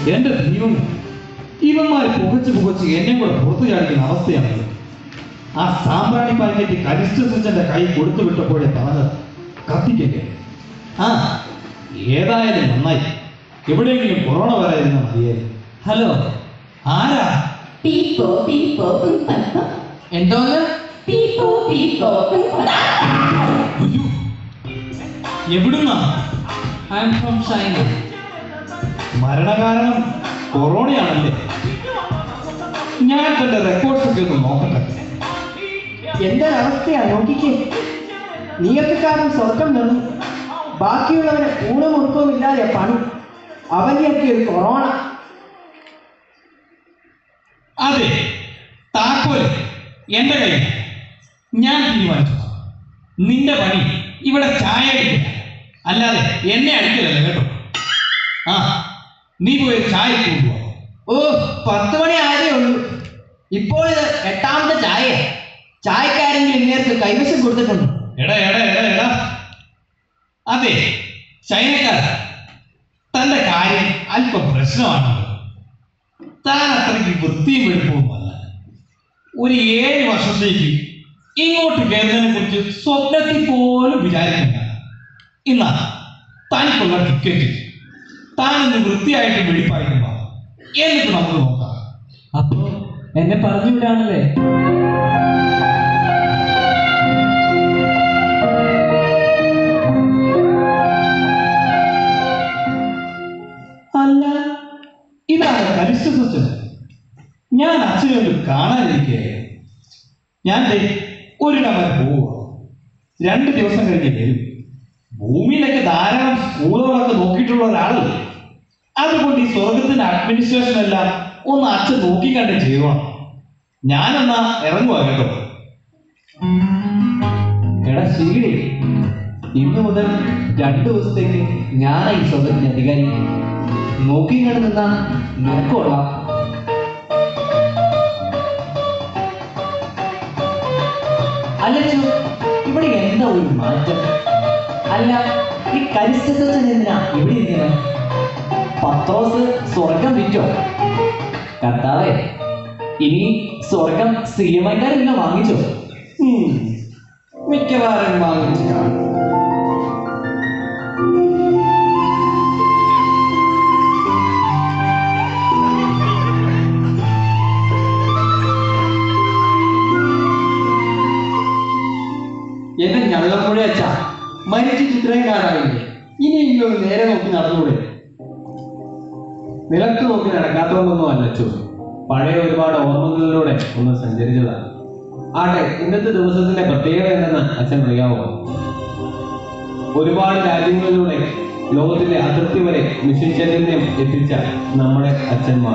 എന്റെ ദൈവം ഇവന്മാർ പുകച്ച് പുകച്ച് എന്നെ കൂടെ പുറത്തു ചാടിക്കുന്ന അവസ്ഥയാണല്ലോ ആ സാമ്പ്രാണി പാക്കറ്റ് കരിസ്റ്റ സ്വിച്ചന്റെ കൈ കൊടുത്തു വിട്ടപ്പോഴേ പറഞ്ഞത് കത്തിക്കല്ലേ ആ ഏതായാലും നന്നായി എവിടെയെങ്കിലും കൊറോണ വരാതിരുന്ന മതിയായിരുന്നു ഹലോ ആരാ പീപ്പോ പീപ്പോ പിമ്പപ്പ. എന്തോന്ന് പീപ്പോ പീപ്പോ പിമ്പപ്പ. അയ്യോ എവിടുന്നാ ഐ എം ഫ്രം ചൈന മരണകാരണം കൊറോണയാണല്ലേ ഞാൻ തന്റെ റെക്കോർഡ്സ് ഒക്കെ ഒന്ന് നോക്കട്ടെ എന്തൊരവസ്ഥയാ നോക്കിക്കേ നീയൊക്കെ കാരണം സ്വർഗം നിന്നു ബാക്കിയുള്ളവരെ ഊണും ഉറക്കവും ഇല്ലാതെ പണി അവനെയൊക്കെ ഒരു കൊറോണ അതെ താക്കോല് എന്റെ കയ്യിൽ ഞാൻ തീരുമാനിച്ചു നിന്റെ പണി ഇവിടെ ചായ അടിക്കുക അല്ലാതെ എന്നെ അടിക്കലല്ല കേട്ടോ ആ നീ പോയി ഒരു ചായ കൊണ്ടുപോവാ ഓ പത്ത് മണി ആയതേ ഉള്ളൂ ഇപ്പോൾ ഇത് എട്ടാമത്തെ ചായ ചായക്കാരെങ്കിലും ഇങ്ങേർക്ക് കൈവശം കൊടുത്തിട്ടുണ്ട് എടാ എടാ എടാ എടാ അതെ ചൈനക്കാർ തന്റെ കാര്യം അല്പം പ്രശ്നമാണല്ലോ താൻ അത്രയ്ക്ക് വൃത്തിയും വെടുപ്പവുമല്ല ഒരു ഏഴ് വർഷത്തേക്ക് ഇങ്ങോട്ട് കയറുന്നതിനെ കുറിച്ച് സ്വപ്നത്തിൽ പോലും വിചാരിക്കണ്ട ഇന്നാ തനിക്കുള്ള ടിക്കറ്റ് താനൊന്ന് വൃത്തിയായിട്ട് വെടിപ്പായിട്ട് വാ. എന്നിട്ട് നമുക്ക് നോക്കാം അപ്പോ എന്നെ പറഞ്ഞു വിടാണല്ലേ അല്ല ഇതാണ് കരിസ്റ്റ സിസ്റ്റം ഞാൻ അച്ഛനെ ഒന്ന് കാണാനിരിക്കുകയായിരുന്നു ഞാൻ ദേ ഒരിടം വരെ പോവുക രണ്ട് ദിവസം കഴിഞ്ഞ് വരും ഭൂമിയിലൊക്കെ ധാരാളം സ്കൂളുകളൊക്കെ നോക്കിയിട്ടുള്ള ഒരാളല്ലേ അതുകൊണ്ട് ഈ സ്വർഗത്തിന്റെ അഡ്മിനിസ്ട്രേഷൻ എല്ലാം ഒന്ന് അച്ഛൻ നോക്കിക്കണ്ട് ചെയ്യണം ഞാനെന്നാ ഇറങ്ങുക കേട്ടോ എടാ ശീലി ഇന്ന് മുതൽ രണ്ടു ദിവസത്തേക്ക് ഞാനാ ഈ സ്വന്തത്തിന്റെ അധികാരി നോക്കി കണ്ടു നിന്നാ നിനക്കൊള്ളാം അല്ലച്ചു ഇവിടെ എന്താ ഒരു മാറ്റം അല്ല ഈ കരിസ്ഥിതത്തിന് എന്തിനാ ഇവിടെ ഇരിക്കുന്നത് പത്രോസ് സ്വർഗം വിറ്റോ കർത്താവേ ഇനി സ്വർഗം സി എം ഐക്കാരെല്ലാം വാങ്ങിച്ചോ ഉം. മിക്കവാറും വാങ്ങിച്ചു കാണും എന്റെ ഞള്ളമ്പുഴ അച്ഛ മരിച്ചിട്ട് ഇത്രയും കാലമായില്ലേ ഇനിയെങ്കിലും ഒന്ന് നേരെ നോക്കി നടന്നുകൂടെ നിലത്ത് നോക്കി നടക്കാത്തതൊന്നും അല്ല ചോ പഴയ ഒരുപാട് ഓർമ്മകളിലൂടെ ഒന്ന് സഞ്ചരിച്ചതാണ് ആട്ടെ ഇന്നത്തെ ദിവസത്തിന്റെ പ്രത്യേകത എന്തെന്ന് അച്ഛൻ അറിയാമോ ഒരുപാട് രാജ്യങ്ങളിലൂടെ ലോകത്തിലെ അതിർത്തി വരെ മിഷൻ ചൈതന്യം എത്തിച്ച നമ്മുടെ അച്ഛന്മാർ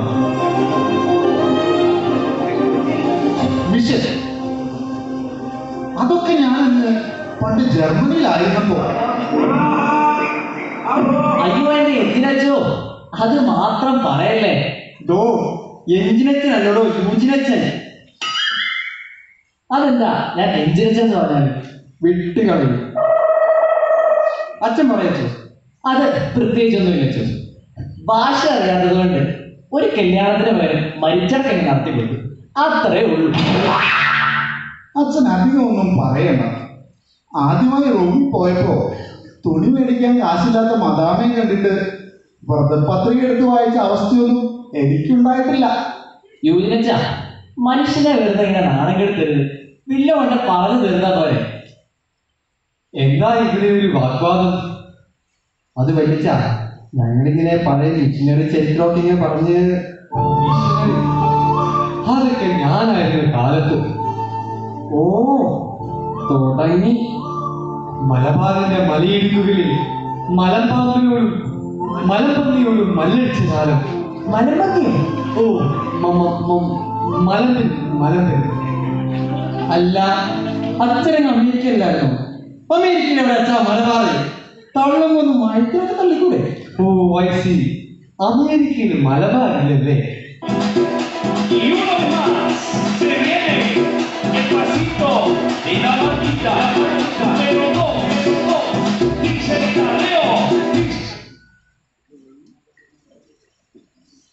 മിഷൻ അതൊക്കെ ഞാനന്ന് പണ്ട് ജർമ്മനിയിലായിരുന്നപ്പോ അയ്യോ എന്റെ എന്തിനച്ചോ അത് മാത്രം പറയല്ലേ ദോ എഞ്ചിനച്ഛൻ അല്ലോടോ യൂജിനച്ഛൻ അതെന്താ ഞാൻ എഞ്ചിനച്ചെന്ന് പറഞ്ഞാല് വിട്ടുകളി അച്ഛൻ പറയച്ചോ അത് പ്രത്യേകിച്ചൊന്നും ഇല്ലച്ചോ ഭാഷ അറിയാത്തത് കൊണ്ട് ഒരു കല്യാണത്തിന് പകരം മരിച്ചടക്കങ്ങ് നടത്തി കൊടുത്തു അത്രേ ഉള്ളൂ അച്ഛൻ അധികം ഒന്നും പറയണ്ട ആദ്യമായി റൂമിൽ പോയപ്പോ തുണി മേടിക്കാൻ കാശില്ലാത്ത മദാമയെ കണ്ടിട്ട് വ്രതപത്രിക എടുത്ത് വായിച്ച അവസ്ഥയൊന്നും എനിക്കുണ്ടായിട്ടില്ല യൂജിനച്ച മനുഷ്യനെ വെറുതെ ഇങ്ങനെ നാണം കെടുത്തരുത് വില്ല കൊണ്ട് പറഞ്ഞു തീർന്നാ പോരെ എന്താ ഇവിടെ ഒരു വാഗ്വാദം അത് വലിച്ച ഞങ്ങളിങ്ങനെ പഴയ മിഷനറി ചരിത്രമൊക്കെ ഇങ്ങനെ പറഞ്ഞ് അതൊക്കെ ഞാനായിരുന്ന കാലത്ത് ഓ തുടങ്ങി മലബാറിന്റെ മലയിടുക്കുകളിൽ മലമ്പാമ്പിനോടും മലപ്പന്നിയോടും മല്ലടിച്ച കാലം മലപ്പന്നിയോ ഓ മ- മ- മ- മലമ്പൻ മലമ്പൻ അല്ല അച്ഛനും അമേരിക്കയിലായിരുന്നു അമേരിക്കയിൽ എവിടെ അച്ഛാ മലബാറ് തള്ളുമൊന്ന് മയത്തിനൊക്കെ തള്ളിക്കൂടെ ഓ ഐ സി അമേരിക്കയിൽ മലബാറില്ലല്ലേ Y uno más se viene el pasito y la bandita. Número dos, dos, dice el Leo.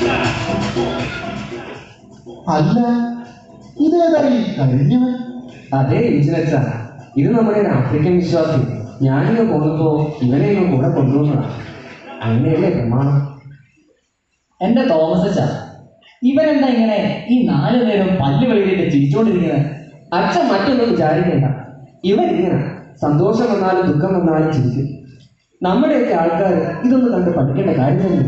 അല്ല ഇതേതായി കഴിഞ്ഞവൻ അതേ ഇൻഷുറൻസ് ആണ് ഇത് നമ്മുടെ ഒരു ആഫ്രിക്കൻ വിശ്വാസി ഞാനിങ്ങ് പോകുമ്പോ ഇവനെ ഇങ്ങ് കൂടെ കൊണ്ടുപോകുന്നതാണ് അങ്ങനെയല്ലേ പ്രമാണം എന്റെ തോമസ് അച്ഛ ഇവരെന്താ ഇങ്ങനെ ഈ നാലു നേരം പല്ല് വെളിയിലിട്ട് ചിരിച്ചോണ്ടിരിക്കുന്നത് അച്ഛൻ മറ്റൊന്നും വിചാരിക്കേണ്ട ഇവൻ ഇങ്ങനെ സന്തോഷം വന്നാലും ദുഃഖം വന്നാലും ചിരിക്കും നമ്മുടെയൊക്കെ ആൾക്കാർ ഇതൊന്നും കണ്ട് പഠിക്കേണ്ട കാര്യം തന്നെ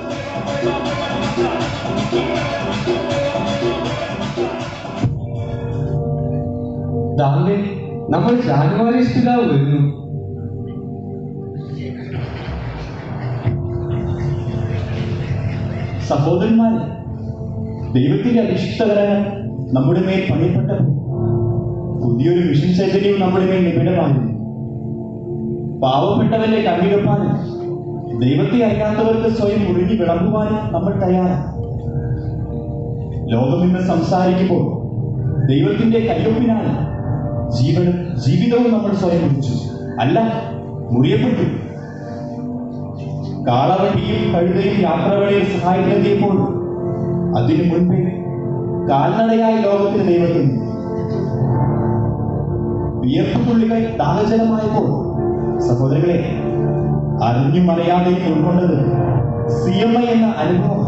ദാണ്ടേ നമ്മൾ ജാനുവരി പിതാവ് വരുന്നു സഹോദരന്മാരെ ദൈവത്തിന്റെ അഭിഷിക്തകരായ നമ്മുടെ മേൽ പണിയപ്പെട്ടപ്പോൾ പുതിയൊരു മിഷൻ ചൈതന്യവും നമ്മുടെ മേൽ നിബിഡമായിരുന്നു പാവപ്പെട്ടവന്റെ കണ്ണികപ്പാനും ദൈവത്തെ അറിയാത്തവർക്ക് സ്വയം മുറിഞ്ഞു വിളമ്പുവാനും നമ്മൾ തയ്യാറാണ് ലോകം ഇന്ന് സംസാരിക്കുമ്പോൾ ദൈവത്തിന്റെ കയ്യൊപ്പിനാണ് ജീവനും ജീവിതവും നമ്മൾ സ്വയം മുറിച്ചു അല്ല മുറിയപ്പെട്ടു കാളവണ്ടിയും കഴുതയും യാത്രകളിൽ സഹായിക്കുന്നതിയപ്പോൾ അതിനു മുൻപേ കാൽനടയായി ലോകത്തിന് ദൈവത്തിന് വിയർപ്പ് പുള്ളികൾ ദാഹജലമായപ്പോൾ സഹോദരങ്ങളെ അറിഞ്ഞും അറിയാതെയും ഉൾക്കൊണ്ടത് സി എം ഐ എന്ന അനുഭവം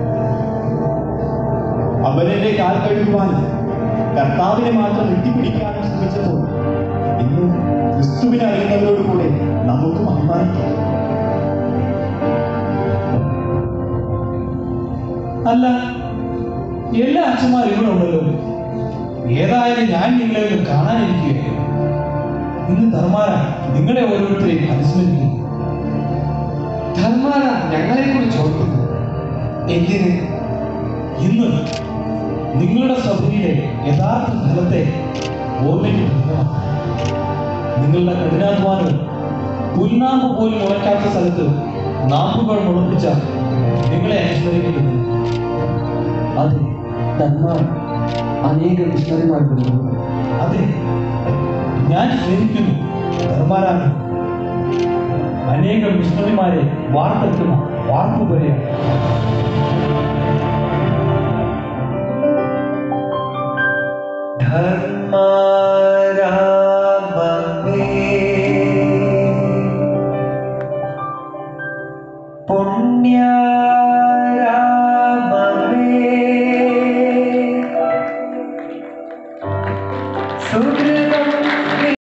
അവരന്റെ കാൽ കഴുകുവാനും കർത്താവിനെ മാത്രം എത്തിപ്പിടിക്കാനും ശ്രമിച്ചപ്പോൾ ഇന്ന് ക്രിസ്തുവിനെ അറിയുന്നവരോടുകൂടെ നമുക്കും അഭിമാനിക്കാം അല്ല എല്ലാ അച്ഛന്മാരും ഇവിടെ ഉണ്ടല്ലോ ഏതായാലും ഞാൻ നിങ്ങളെ ഒന്ന് കാണാനിരിക്കുകയായിരുന്നു ഇന്ന് ധർമാര നിങ്ങളെ ഓരോരുത്തരെയും അനുസ്മരിക്കുന്നു ധർമാര ഞങ്ങളെ കുറിച്ച് ഓർക്കുന്നു എന്തിന് ഇന്ന് നിങ്ങളുടെ സഭയിലെ യഥാർത്ഥ ഫലത്തെ ഓർമ്മിക്കുന്നു നിങ്ങളുടെ കഠിനാധ്വാനവും പുൽനാമ്പ് പോലും മുളയ്ക്കാത്ത സ്ഥലത്ത് നാമ്പുകൾ മുളപ്പിച്ച നിങ്ങളെ അനുസ്മരിക്കുന്നു അതെ ധർമാർ അനേകം മിഷണറിമാർ വരുന്നു അതെ ഞാൻ സ്നേഹിക്കുന്നു ധർമാരാണ് അനേകം മിഷണറിമാരെ വാർത്തെടുക്കുന്ന വാർപ്പുപരെയാണ് പുണ്യരാമേ